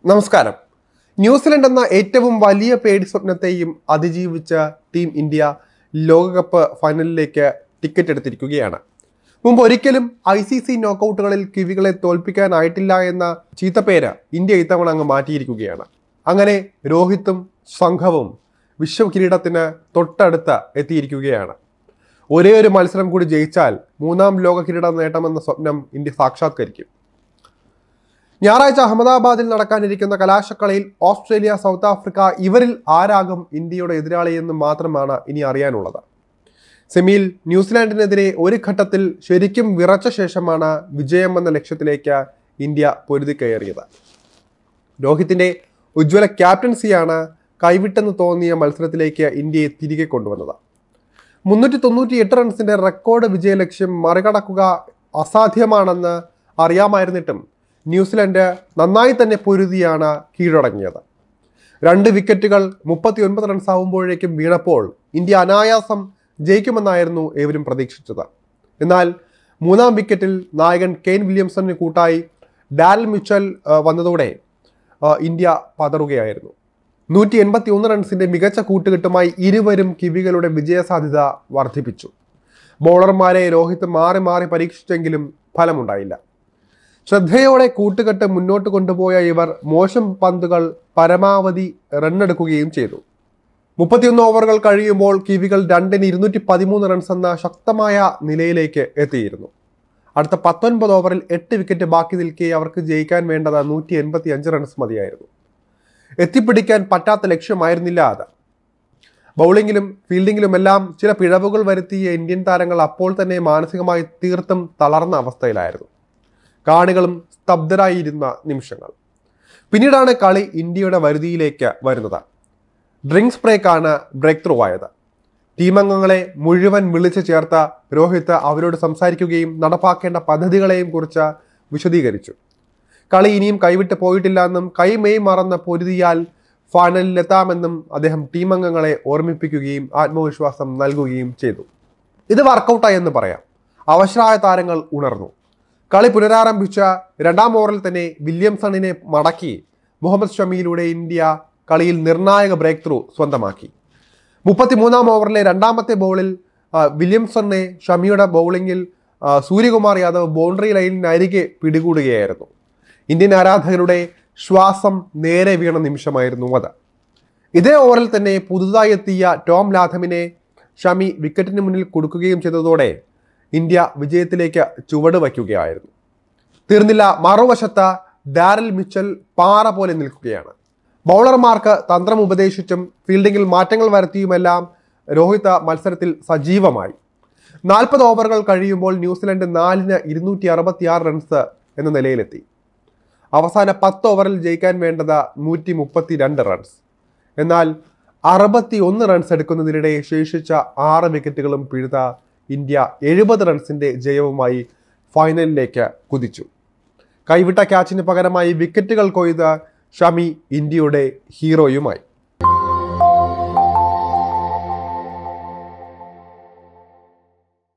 നമസ്കാരം ന്യൂസിലൻഡ് എന്ന ഏറ്റവും വലിയ പേടി സ്വപ്നത്തെയും അതിജീവിച്ച ടീം ഇന്ത്യ ലോകകപ്പ് ഫൈനലിലേക്ക് ടിക്കറ്റ് എടുത്തിരിക്കുകയാണ് മുമ്പ് ഒരിക്കലും ഐ സി സി നോക്കൌട്ടുകളിൽ കിവികളെ തോൽപ്പിക്കാനായിട്ടില്ല എന്ന ചീത്തപ്പേര് ഇന്ത്യ ഇത്തവണ അങ്ങ് മാറ്റിയിരിക്കുകയാണ് അങ്ങനെ രോഹിത്തും സംഘവും വിശ്വ കിരീടത്തിന് തൊട്ടടുത്ത് എത്തിയിരിക്കുകയാണ് ഒരേ ഒരു മത്സരം കൂടി ജയിച്ചാൽ മൂന്നാം ലോക കിരീടം നേട്ടമെന്ന സ്വപ്നം ഇന്ത്യ സാക്ഷാത്കരിക്കും ഞായറാഴ്ച അഹമ്മദാബാദിൽ നടക്കാനിരിക്കുന്ന കലാശക്കളിയിൽ ഓസ്ട്രേലിയ സൗത്ത് ആഫ്രിക്ക ഇവരിൽ ആരാകും ഇന്ത്യയുടെ എതിരാളിയെന്ന് മാത്രമാണ് ഇനി അറിയാനുള്ളത് സെമിയിൽ ന്യൂസിലാൻഡിനെതിരെ ഒരു ഘട്ടത്തിൽ ശരിക്കും വിറച്ച ശേഷമാണ് വിജയം എന്ന ലക്ഷ്യത്തിലേക്ക് ഇന്ത്യ പൊരുതി കയറിയത് രോഹിത്തിന്റെ ഉജ്ജ്വല ക്യാപ്റ്റൻസിയാണ് കൈവിട്ടെന്ന് തോന്നിയ മത്സരത്തിലേക്ക് ഇന്ത്യയെ തിരികെ കൊണ്ടുവന്നത് മുന്നൂറ്റി തൊണ്ണൂറ്റി എട്ട് റൺസിന്റെ റെക്കോർഡ് വിജയലക്ഷ്യം മറികടക്കുക അസാധ്യമാണെന്ന് അറിയാമായിരുന്നിട്ടും ന്യൂസിലൻഡ് നന്നായി തന്നെ പൊരുതിയാണ് കീഴടങ്ങിയത് രണ്ട് വിക്കറ്റുകൾ മുപ്പത്തി ഒൻപത് റൺസ് ആവുമ്പോഴേക്കും വീണപ്പോൾ ഇന്ത്യ അനായാസം ജയിക്കുമെന്നായിരുന്നു ഏവരും പ്രതീക്ഷിച്ചത് എന്നാൽ മൂന്നാം വിക്കറ്റിൽ നായകൻ കെയ്ൻ വില്യംസണിന് കൂട്ടായി ഡാരൽ മിച്ചൽ ആ, വന്നതോടെ ആ, ഇന്ത്യ പതറുകയായിരുന്നു നൂറ്റി എൺപത്തി ഒന്ന് റൺസിന്റെ മികച്ച കൂട്ടുകെട്ടുമായി ഇരുവരും കിവികളുടെ വിജയസാധ്യത വർദ്ധിപ്പിച്ചു ബൗളർമാരെ രോഹിത് മാറി മാറി പരീക്ഷിച്ചെങ്കിലും ഫലമുണ്ടായില്ല ശ്രദ്ധയോടെ കൂട്ടുകെട്ട് മുന്നോട്ട് കൊണ്ടുപോയ ഇവർ മോശം പന്തുകൾ പരമാവധി റണ്ണെടുക്കുകയും ചെയ്തു മുപ്പത്തിയൊന്ന് ഓവറുകൾ കഴിയുമ്പോൾ കിവികൾ രണ്ടിന് ഇരുന്നൂറ്റി പതിമൂന്ന് റൺസ് എന്ന ശക്തമായ നിലയിലേക്ക് എത്തിയിരുന്നു അടുത്ത പത്തൊൻപത് ഓവറിൽ എട്ട് വിക്കറ്റ് ബാക്കി നിൽക്കെ അവർക്ക് ജയിക്കാൻ വേണ്ടത് നൂറ്റി എൺപത്തി അഞ്ച് റൺസ് മതിയായിരുന്നു എത്തിപ്പിടിക്കാൻ പറ്റാത്ത ലക്ഷ്യമായിരുന്നില്ല അത് ബൗളിങ്ങിലും ഫീൽഡിങ്ങിലുമെല്ലാം ചില പിഴവുകൾ വരുത്തിയ ഇന്ത്യൻ താരങ്ങൾ അപ്പോൾ തന്നെ മാനസികമായി തീർത്തും തളർന്ന അവസ്ഥയിലായിരുന്നു കാണികളും സ്തബ്ധരായിരുന്ന നിമിഷങ്ങൾ പിന്നീടാണ് കളി ഇന്ത്യയുടെ വരുതിയിലേക്ക് വരുന്നത് ഡ്രിങ്ക്സ് ബ്രേക്കാണ് ബ്രേക്ക് ത്രൂ ആയത് ടീമംഗങ്ങളെ മുഴുവൻ വിളിച്ചു ചേർത്ത രോഹിത് അവരോട് സംസാരിക്കുകയും നടപ്പാക്കേണ്ട പദ്ധതികളെയും കുറിച്ച് വിശദീകരിച്ചു കളി ഇനിയും കൈവിട്ട് പോയിട്ടില്ല എന്നും കൈമേയ് മറന്ന പൊരുതിയാൽ ഫൈനലിലെത്താമെന്നും അദ്ദേഹം ടീം അംഗങ്ങളെ ഓർമ്മിപ്പിക്കുകയും ആത്മവിശ്വാസം നൽകുകയും ചെയ്തു ഇത് വർക്കൗട്ടായി എന്ന് പറയാം അവശരായ താരങ്ങൾ ഉണർന്നു കളി പുനരാരംഭിച്ച രണ്ടാം ഓവറിൽ തന്നെ വില്യംസണിനെ മടക്കി മുഹമ്മദ് ഷമിയിലൂടെ ഇന്ത്യ കളിയിൽ നിർണായക ബ്രേക്ക് ത്രൂ സ്വന്തമാക്കി മുപ്പത്തിമൂന്നാം ഓവറിലെ രണ്ടാമത്തെ ബോളിൽ ആ, വില്യംസണിനെ ഷമിയുടെ ബൗളിങ്ങിൽ ആ, സൂര്യകുമാർ യാദവ് ബൗണ്ടറി ലൈനിനരികെ പിടികൂടുകയായിരുന്നു ഇന്ത്യൻ ആരാധകരുടെ ശ്വാസം നേരെ വീണ നിമിഷമായിരുന്നു അത് ഇതേ ഓവറിൽ തന്നെ പുതുതായി എത്തിയ ടോം ലാഥമിനെ ഷമി വിക്കറ്റിന് മുന്നിൽ കൊടുക്കുകയും ചെയ്തതോടെ ഇന്ത്യ വിജയത്തിലേക്ക് ചുവട് വയ്ക്കുകയായിരുന്നു തീർന്നില്ല മറുവശത്ത് ഡാരൽ മിച്ചൽ പാറ പോലെ നിൽക്കുകയാണ് ബൗളർമാർക്ക് തന്ത്രം ഉപദേശിച്ചും ഫീൽഡിങ്ങിൽ മാറ്റങ്ങൾ വരുത്തിയുമെല്ലാം രോഹിത് മത്സരത്തിൽ സജീവമായി നാൽപ്പത് ഓവറുകൾ കഴിയുമ്പോൾ ന്യൂസിലൻഡ് നാലിന് ഇരുന്നൂറ്റി അറുപത്തിയാറ് റൺസ് എന്ന നിലയിലെത്തി അവസാന പത്ത് ഓവറിൽ ജയിക്കാൻ വേണ്ടത് നൂറ്റി മുപ്പത്തി രണ്ട് റൺസ് എന്നാൽ അറുപത്തി ഒന്ന് റൺസ് എടുക്കുന്നതിനിടെ ശേഷിച്ച ആറ് വിക്കറ്റുകളും പിഴുത ഇന്ത്യ എഴുപത് റൺസിന്റെ ജയവുമായി ഫൈനലിലേക്ക് കുതിച്ചു കൈവിട്ട ക്യാച്ചിന് പകരമായി വിക്കറ്റുകൾ കൊയ്ത ഷമി ഇന്ത്യയുടെ ഹീറോയുമായി